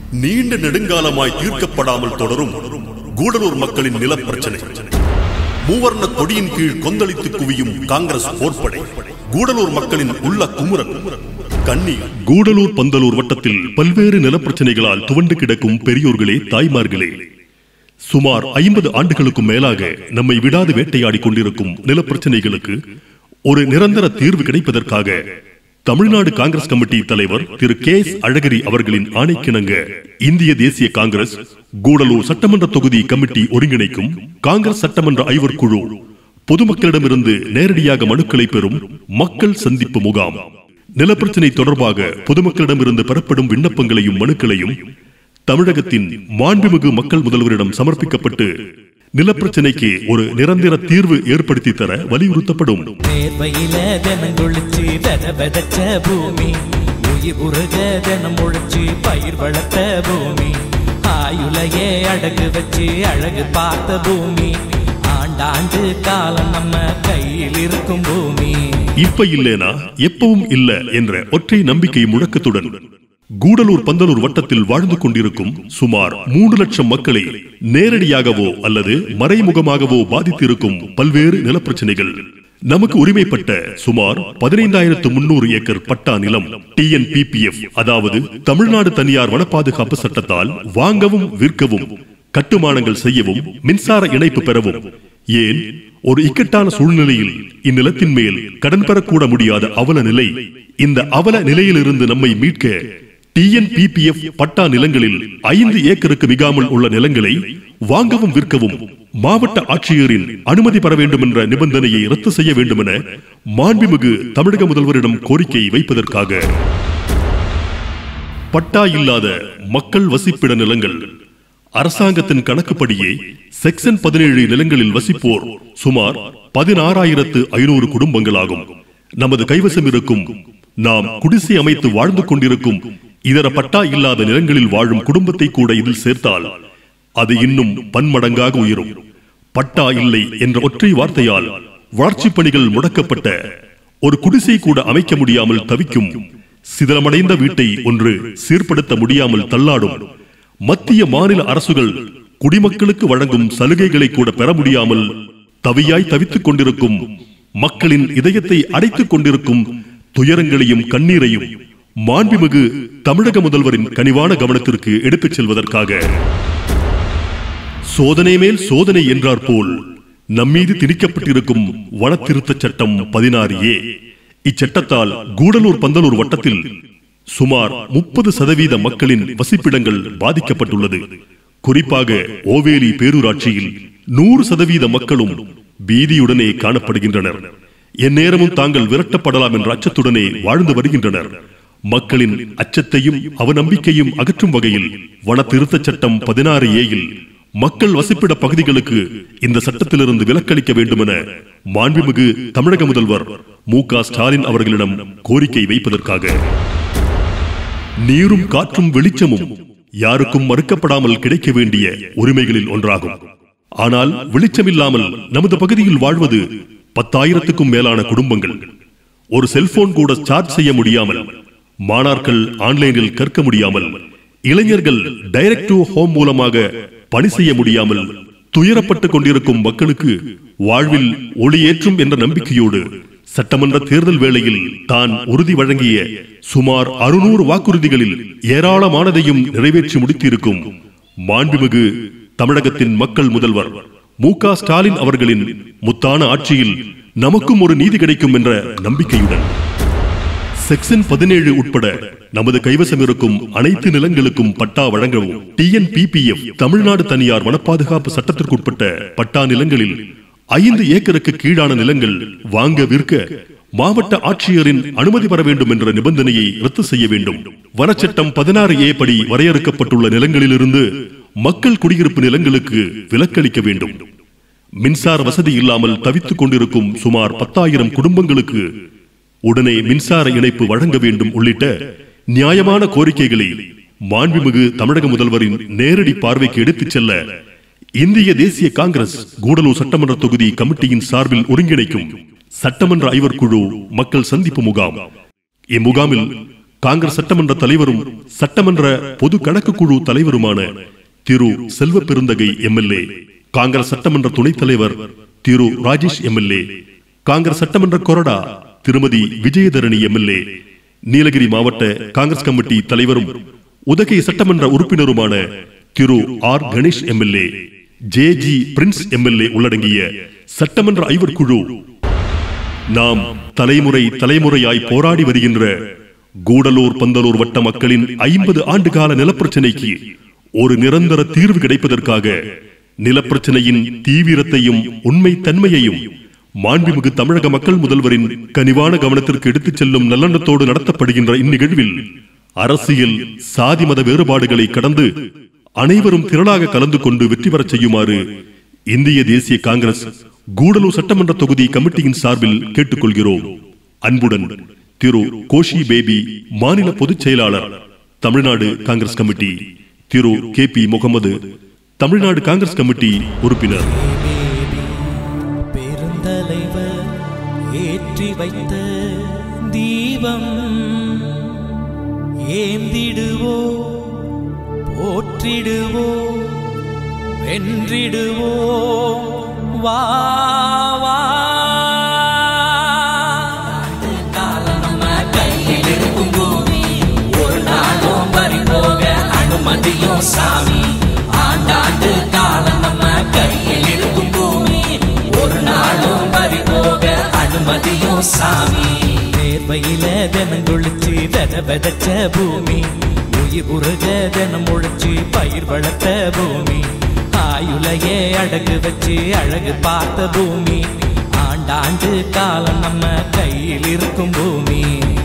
நீண்ட நெடுங்காலமாய் தீர்க்கப்படாமல் தொடரும் கூடலூர் மக்களின் நிலப்பிரச்சனை மூவர்ண கொடியின் கீழ் கொந்தளித்து குவியும் காங்கிரஸ் போர்ப்படை கூடலூர் மக்களின் உள்ள குமுறல் கண்ணீர் கூடலூர் பந்தலூர் வட்டத்தில் பல்வேறு நிலப்பிரச்சனைகளால் துவண்டு கிடக்கும் பெரியோர்களே தாய்மார்களே சுமார் ஐம்பது ஆண்டுகளுக்கும் மேலாக நம்மை விடாது வேட்டையாடி கொண்டிருக்கும் நிலப்பிரச்சனைகளுக்கு ஒரு நிரந்தர தீர்வு கிடைப்பதற்காக தமிழ்நாடு காங்கிரஸ் கமிட்டி தலைவர் திரு கே எஸ் அழகிரி அவர்களின் ஆணைக்கிணங்க இந்திய தேசிய காங்கிரஸ் கூடலூர் சட்டமன்ற தொகுதி கமிட்டி ஒருங்கிணைக்கும் காங்கிரஸ் சட்டமன்ற ஐவர் குழு பொதுமக்களிடமிருந்து நேரடியாக மனுக்களை பெறும் மக்கள் சந்திப்பு முகாம் நிலப்பிரச்சனை தொடர்பாக பொதுமக்களிடமிருந்து பெறப்படும் விண்ணப்பங்களையும் மனுக்களையும் தமிழகத்தின் மாண்புமிகு மக்கள் முதல்வரிடம் சமர்ப்பிக்கப்பட்டு நிலப்பிரச்சனைக்கு ஒரு நிரந்தர தீர்வு ஏற்படுத்தி தர வலியுறுத்தப்படும் நேர்மையில தினம் கொளிச்சு வெத வெதச்ச பூமி உயிர் உருக தினம் முழிச்சு பயிர் வளர்த்த பூமி ஆயுளையே அடகு வச்சு அழகு பார்த்த பூமி ஆண்டாண்டு காலம் நம்ம கையில் இருக்கும் பூமி இப்ப இல்லேனா எப்பவும் இல்ல என்ற ஒற்றை நம்பிக்கை முழக்கத்துடன் கூடலூர் பந்தலூர் வட்டத்தில் வாழ்ந்து கொண்டிருக்கும் சுமார் மூன்று லட்சம் மக்களை நேரடியாகவோ அல்லது மறைமுகமாகவோ பாதித்திருக்கும் பல்வேறு நிலப்பிரச்சனைகள் நமக்கு உரிமைப்பட்ட சுமார் பதினைந்தாயிரத்து முன்னூறு ஏக்கர் பட்டா நிலம் டிஎன்பிபிஎஃப் அதாவது தமிழ்நாடு தனியார் வன பாதுகாப்பு சட்டத்தால் வாங்கவும் விற்கவும் கட்டுமானங்கள் செய்யவும் மின்சார இணைப்பு பெறவும் ஏன் ஒரு இக்கட்டான சூழ்நிலையில் இந்நிலத்தின் மேல் கடன் பெறக்கூட முடியாத அவல நிலை இந்த அவல நிலையிலிருந்து நம்மை மீட்க டிஎன்பிபிஎஃப் பட்டா நிலங்களில் ஐந்து ஏக்கருக்கு மிகாமல் உள்ள நிலங்களை வாங்கவும் விற்கவும் மாவட்ட ஆட்சியரின் அனுமதி பெற வேண்டும் என்ற நிபந்தனையை ரத்து செய்ய வேண்டும் என மாண்புமிகு தமிழக முதல்வரிடம் கோரிக்கை வைப்பதற்காக பட்டா இல்லாத மக்கள் வசிப்பிட நிலங்கள் அரசாங்கத்தின் கணக்குப்படியே செக்ஷன் பதினேழு நிலங்களில் வசிப்போர் சுமார் பதினாறாயிரத்து ஐநூறு குடும்பங்களாகும் நமது கைவசம் இருக்கும் நாம் குடிசை அமைத்து வாழ்ந்து கொண்டிருக்கும் இதர பட்டா இல்லாத நிலங்களில் வாழும் குடும்பத்தை கூட இதில் சேர்த்தால் அது இன்னும் பன்மடங்காக உயரும் பட்டா இல்லை என்ற ஒற்றை வார்த்தையால் வளர்ச்சிப் பணிகள் முடக்கப்பட்ட ஒரு குடிசை கூட அமைக்க முடியாமல் தவிக்கும் சிதலமடைந்த வீட்டை ஒன்று சீர்படுத்த முடியாமல் தள்ளாடும் மத்திய மாநில அரசுகள் குடிமக்களுக்கு வழங்கும் சலுகைகளை கூட பெற முடியாமல் தவியாய் தவித்துக் கொண்டிருக்கும் மக்களின் இதயத்தை அடைத்துக் கொண்டிருக்கும் துயரங்களையும் கண்ணீரையும் மாண்புமிகு தமிழக முதல்வரின் கனிவான கவனத்திற்கு எடுத்துச் செல்வதற்காக சோதனை மேல் சோதனை என்றார் போல் நம்மீது திணிக்கப்பட்டிருக்கும் வனத்திருத்தச் சட்டம் பதினாறு ஏ இச்சட்டத்தால் கூடலூர் பந்தலூர் வட்டத்தில் சுமார் முப்பது சதவீத மக்களின் வசிப்பிடங்கள் பாதிக்கப்பட்டுள்ளது குறிப்பாக ஓவேலி பேரூராட்சியில் நூறு சதவீத மக்களும் பீதியுடனே காணப்படுகின்றனர் எந்நேரமும் தாங்கள் விரட்டப்படலாம் என்ற அச்சத்துடனே வாழ்ந்து வருகின்றனர் மக்களின் அச்சத்தையும் அவநம்பிக்கையும் அகற்றும் வகையில் வன திருத்தச் சட்டம் பதினாறு ஏயில் மக்கள் வசிப்பிட பகுதிகளுக்கு இந்த சட்டத்திலிருந்து விலக்களிக்க வேண்டும் என மாண்புமிகு தமிழக முதல்வர் மு க ஸ்டாலின் அவர்களிடம் கோரிக்கை வைப்பதற்காக நீரும் காற்றும் வெளிச்சமும் யாருக்கும் மறுக்கப்படாமல் கிடைக்க வேண்டிய உரிமைகளில் ஒன்றாகும் ஆனால் வெளிச்சமில்லாமல் நமது பகுதியில் வாழ்வது பத்தாயிரத்துக்கும் மேலான குடும்பங்கள் ஒரு செல்போன் கூட சார்ஜ் செய்ய முடியாமல் மாணார்கள் ஆன்லைனில் கற்க முடியாமல் இளைஞர்கள் டைரக்ட் டு ஹோம் மூலமாக பணி செய்ய முடியாமல் துயரப்பட்டுக் கொண்டிருக்கும் மக்களுக்கு வாழ்வில் ஒளியேற்றும் என்ற நம்பிக்கையோடு சட்டமன்ற தேர்தல் வேளையில் தான் உறுதி வழங்கிய சுமார் அறுநூறு வாக்குறுதிகளில் ஏராளமானதையும் நிறைவேற்றி முடித்திருக்கும் மாண்புமிகு தமிழகத்தின் மக்கள் முதல்வர் மு க ஸ்டாலின் அவர்களின் முத்தான ஆட்சியில் நமக்கும் ஒரு நீதி கிடைக்கும் என்ற நம்பிக்கையுடன் செக்ஷன் பதினேழு உட்பட நமது கைவசம் இருக்கும் அனைத்து நிலங்களுக்கும் பட்டா வழங்கவும் டிஎன்பிபிஎஃப் தமிழ்நாடு தனியார் வனப்பாதுகாப்பு சட்டத்திற்குட்பட்ட பட்டா நிலங்களில் ஐந்து ஏக்கருக்கு கீழான நிலங்கள் வாங்க விற்க மாவட்ட ஆட்சியரின் அனுமதி பெற வேண்டும் என்ற நிபந்தனையை ரத்து செய்ய வேண்டும் வனச்சட்டம் பதினாறு ஏ படி வரையறுக்கப்பட்டுள்ள நிலங்களிலிருந்து மக்கள் குடியிருப்பு நிலங்களுக்கு விலக்களிக்க வேண்டும் மின்சார வசதி இல்லாமல் தவித்துக் கொண்டிருக்கும் சுமார் பத்தாயிரம் குடும்பங்களுக்கு உடனே மின்சார இணைப்பு வழங்க வேண்டும் உள்ளிட்ட நியாயமான கோரிக்கைகளை மாண்புமிகு தமிழக முதல்வரின் நேரடி பார்வைக்கு எடுத்துச் செல்ல இந்திய தேசிய காங்கிரஸ் கூடலூர் சட்டமன்ற தொகுதி கமிட்டியின் சார்பில் ஒருங்கிணைக்கும் சட்டமன்ற ஐவர் குழு மக்கள் சந்திப்பு முகாம் இம்முகாமில் காங்கிரஸ் சட்டமன்ற தலைவரும் சட்டமன்ற பொது கணக்கு குழு தலைவருமான திரு செல்வ பெருந்தகை எம்எல்ஏ காங்கிரஸ் சட்டமன்ற துணைத் தலைவர் திரு ராஜேஷ் எம்எல்ஏ காங்கிரஸ் சட்டமன்ற கொறடா திருமதி விஜயதரணி எம்எல்ஏ நீலகிரி மாவட்ட காங்கிரஸ் கமிட்டி தலைவரும் உதகை சட்டமன்ற உறுப்பினருமான திரு R Ganesh MLA J G Prince MLA உள்ளடங்கிய சட்டமன்ற ஐவர் குழு நாம் தலைமுறை தலைமுறையாய் போராடி வருகின்ற கூடலூர் பந்தலூர் வட்ட மக்களின் ஐம்பது ஆண்டு கால நிலப்பிரச்சனைக்கு ஒரு நிரந்தர தீர்வு கிடைப்பதற்காக நிலப்பிரச்சனையின் தீவிரத்தையும் உண்மை தன்மையையும் மாண்புமிகு தமிழக மக்கள் முதல்வரின் கனிவான கவனத்திற்கு எடுத்துச் செல்லும் நல்லெண்ணத்தோடு நடத்தப்படுகின்ற இந்நிகழ்வில் அரசியல் சாதி மத வேறுபாடுகளை கடந்து அனைவரும் திரளாக கலந்து கொண்டு வெற்றி பெறச் செய்யுமாறு இந்திய தேசிய காங்கிரஸ் கூடலூர் சட்டமன்ற தொகுதி கமிட்டியின் சார்பில் கேட்டுக்கொள்கிறோம் அன்புடன் திரு கோஷி பேபி மாநில பொதுச் செயலாளர் தமிழ்நாடு காங்கிரஸ் கமிட்டி திரு K P Mohammed Tamil Nadu Congress committee உறுப்பினர் பெருந்தலைவர் ஏற்றி வைத்த தீபம் ஏந்திடுவோ போற்றிடுவோ வென்றிடுவோ வா வா காலம் நம்ம கையில் இருக்கும் பூமி ஒரு நாளும் பறி போக அனுமதியும் சாமி ஆண்டாண்டு காலம் நம்ம கையில் இருக்கும் பூமி ஒரு நாளும் பறி போக அனுமதியும் சாமி தேர்வையில தினம் குளிச்சு வித விதைச்ச பூமி உயிர் உருக தினம் முழிச்சு பயிர் வளர்த்த பூமி ஆயுளையே அடகு வச்சு அழகு பார்த்த பூமி ஆண்டாண்டு காலம் நம்ம கையில் இருக்கும் பூமி